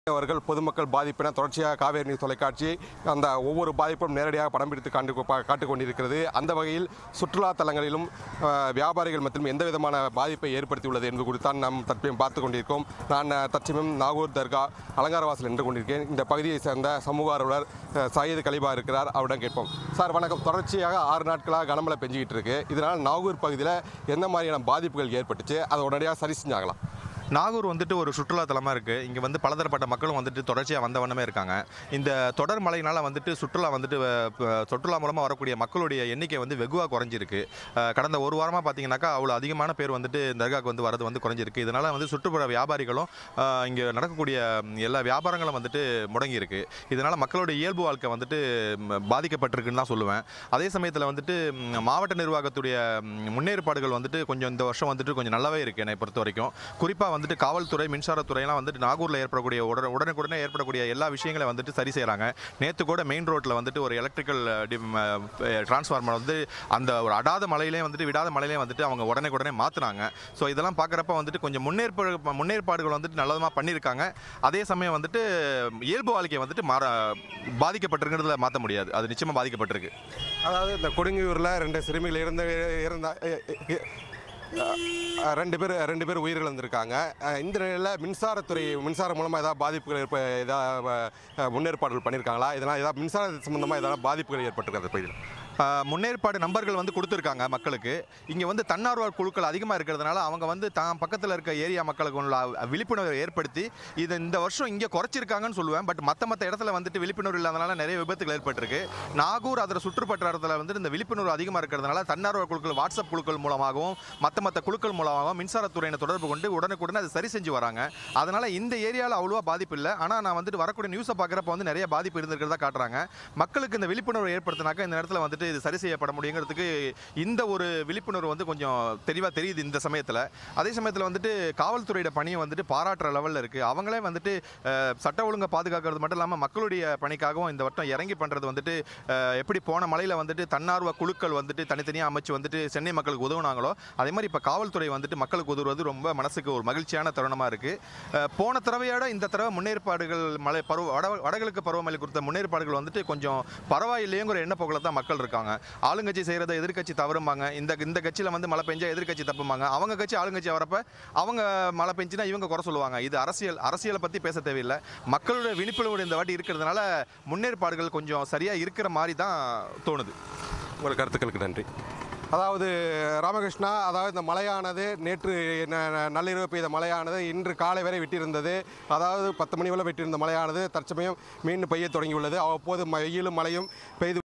அவர்கள் பொதுமக்கள் பாதிப்பின தொடர்ச்சியாக காவேரி நியூஸ் தொலைக்காட்சி அந்த ஒவ்வொரு பாதிப்பும் நேரடியாக படம் பிடித்து காண்டு பா- காட்டிக் கொண்டிருக்கிறது அந்த வகையில் சுற்றுலா தலங்களிலும் அஹ், வியாபாரிகள் மற்றும் எந்த விதமான பாதிப்பை ஏற்படுத்தியுள்ளது என்பது குறித்து தான் நாம் தற்பயம் பார்த்து கொண்டிருக்கோம் நான் அஹ், தற்சமயம் நாகூர் தர்கா அலங்காரவாசல் நின்று கொண்டிருக்கேன் இந்த பகுதியை சேர்ந்த சமூக ஆர்வலர் அஹ், சையது கலிபா இருக்கிறார் அவரிடம் கேட்போம் சார் வணக்கம் தொடர்ச்சியாக ஆறு நாட்களாக கனமழை பெஞ்சிக்கிட்டு இருக்கு இதனால் நாகூர் பகுதியில் எந்த மாதிரியான பாதிப்புகள் ஏற்பட்டுச்சு அதை உடனடியாக சரி செஞ்சாங்களா நாகூர் வந்துட்டு ஒரு சுற்றுலா தலமாக இருக்குது இங்கே வந்து பலதரப்பட்ட மக்களும் வந்துட்டு தொடர்ச்சியாக வந்த வண்ணமே இருக்காங்க இந்த தொடர் மழையினால் வந்துட்டு சுற்றுலா வந்துட்டு அஹ், ப- சுற்றுலா மூலமாக வரக்கூடிய மக்களுடைய எண்ணிக்கை வந்து வெகுவாக குறைஞ்சிருக்கு அஹ், கடந்த ஒரு வாரமாக பார்த்தீங்கன்னாக்கா அவ்வளோ அதிகமான பேர் வந்துட்டு தர்காவுக்கு வந்து வரது வந்து குறைஞ்சிருக்கு இதனால் வந்து சுற்றுப்புற வியாபாரிகளும் இங்கே நடக்கக்கூடிய ம், எல்லா வியாபாரங்களும் வந்துட்டு முடங்கியிருக்கு இதனால் மக்களுடைய இயல்பு வாழ்க்கை வந்துட்டு ம், பாதிக்கப்பட்டிருக்குன்னு தான் சொல்லுவேன் அதே சமயத்தில் வந்துட்டு ம், மாவட்ட நிர்வாகத்துடைய ம், முன்னேற்பாடுகள் வந்துட்டு கொஞ்சம் இந்த வருஷம் வந்துட்டு கொஞ்சம் நல்லாவே இருக்குது என்னை பொறுத்த வரைக்கும் குறிப்பாக வந்துட்டு காவல்துறை மின்சாரத்துறையெல்லாம் வந்துட்டு நாகூரில் ஏற்படக்கூடிய உடனே உடனுக்குடனே ஏற்படக்கூடிய எல்லா விஷயங்களையும் வந்துட்டு சரி செய்கிறாங்க நேற்று கூட மெயின் ரோட்டில் வந்துட்டு ஒரு எலக்ட்ரிக்கல் டிரான்ஸ்ஃபார்மர் வந்து அந்த ஒரு அடாத மலையிலே வந்துட்டு விடாத மலையிலே வந்துட்டு அவங்க உடனே மாற்றினாங்க ஸோ இதெல்லாம் பார்க்குறப்ப வந்துட்டு கொஞ்சம் முன்னேற்பாடு முன்னேற்பாடுகள் வந்துட்டு நல்லதமாக பண்ணியிருக்காங்க அதே சமயம் வந்துட்டு இயல்பு வாழ்க்கையை வந்துட்டு மாற பாதிக்கப்பட்டிருக்கிறதுல மாற்ற முடியாது அது நிச்சயமாக பாதிக்கப்பட்டிருக்கு அதாவது இந்த கொடுங்கியூரில் ரெண்டு சிறுமிகள் இறந்த இறந்த எ- எ- அஹ் ரெண்டு பேர் ரெண்டு பேர் உயிரிழந்திருக்காங்க அஹ் இந்த நிலையில் மின்சாரத்துறை மின்சாரம் மூலமாக ஏதாவது பாதிப்புகள் ஏற்ப ஏதாவது அஹ், முன்னேற்பாடுகள் பண்ணியிருக்காங்களா இதனால் ஏதாவது மின்சார சம்பந்தமாக ஏதாவது பாதிப்புகள் ஏற்பட்டிருக்காது பகுதியில் ஆஹ் முன்னேற்பாடு நம்பர்கள் வந்து கொடுத்துருக்காங்க மக்களுக்கு இங்கே வந்து தன்னார்வ குழுக்கள் அதிகமாக இருக்கிறதுனால அவங்க வந்து தான் பக்கத்தில் இருக்க ஏரியா மக்களுக்கு உள்ள விழிப்புணர்வை ஏற்படுத்தி இதை இந்த வருஷம் இங்கே குறைச்சிருக்காங்கன்னு சொல்லுவேன் பட் மற்ற மற்ற இடத்துல வந்துட்டு விழிப்புணர்வு இல்லாதனால நிறைய விபத்துகள் ஏற்பட்டிருக்கு நாகூர் அதில் சுற்றுப்பட்டாரத்தில் வந்து இந்த விழிப்புணர்வு அதிகமாக இருக்கிறதுனால தன்னார்வ குழுக்கள் வாட்ஸ்அப் குழுக்கள் மூலமாகவும் மற்ற மற்ற குழுக்கள் மூலமாகவும் மின்சாரத்துறையினை தொடர்பு கொண்டு உடனுக்குடனே அதை சரி செஞ்சு வராங்க அதனால இந்த ஏரியாவில் அவ்வளோவா பாதிப்பு இல்லை ஆனால் நான் வந்துட்டு வரக்கூடிய நியூஸை பார்க்குறப்ப வந்து நிறைய பாதிப்பு இருந்திருக்கிறதா காட்டுறாங்க மக்களுக்கு இந்த விழிப்புணர்வு ஏற்படுத்தினாக்கா இந்த இடத்துல வந்துட்டு இது சரி செய்யப்பட முடியுங்கிறதுக்கு இந்த ஒரு விழிப்புணர்வு வந்து கொஞ்சம் தெளிவாக தெரியுது இந்த சமயத்தில் அதே சமயத்தில் வந்துட்டு காவல்துறையோட பணியை வந்துட்டு பாராட்டுற லெவலில் இருக்குது அவங்களே வந்துட்டு அஹ், சட்ட ஒழுங்கை பாதுகாக்கிறது மட்டும் இல்லாமல் மக்களுடைய பணிக்காகவும் இந்த வட்டம் இறங்கி பண்ணுறது வந்துட்டு அஹ், எப்படி போன மலையில் வந்துட்டு தன்னார்வ குழுக்கள் வந்துட்டு தனித்தனியாக அமைச்சு வந்துட்டு சென்னை மக்களுக்கு உதவுனாங்களோ அதே மாதிரி இப்போ காவல்துறை வந்துட்டு மக்களுக்கு உதவுவது ரொம்ப மனசுக்கு ஒரு மகிழ்ச்சியான தருணமாக இருக்குது போன தடவையோட இந்த தடவை முன்னேற்பாடுகள் மழை பருவ வட வடகிழக்கு பருவமழை குறித்த முன்னேற்பாடுகள் வந்துட்டு கொஞ்சம் பரவாயில்லையேங்கிற எண்ண போக்கில் தான் மக்கள் இருக்காங்க ஆளுங்கட்சி செய்கிறத எதிர்க்கட்சி தவறும்பாங்க இந்த இந்த கட்சியில் வந்து மழை பெஞ்சா எதிர்க்கட்சி தப்புமாங்க அவங்க கட்சி ஆளுங்கட்சி வரப்ப அவங்க மழை பெஞ்சுனா இவங்க குறை சொல்லுவாங்க இது அரசியல் அரசியலை பற்றி பேச தேவையில்லை மக்களுடைய விழிப்புணர்வு இந்த வாட்டி இருக்கிறதுனால முன்னேற்பாடுகள் கொஞ்சம் சரியாக இருக்கிற மாதிரி தான் தோணுது உங்கள் கருத்துக்களுக்கு நன்றி அதாவது ராமகிருஷ்ணா அதாவது இந்த மழையானது நேற்று ந- ந- நள்ளிரவு பெய்த மழையானது இன்று காலை வரை விட்டிருந்தது அதாவது பத்து மணி வரை விட்டிருந்த மழையானது தற்சமயம் மீண்டும் பெய்ய தொடங்கியுள்ளது அவ்வப்போது வெயிலும் மழையும் பெய்து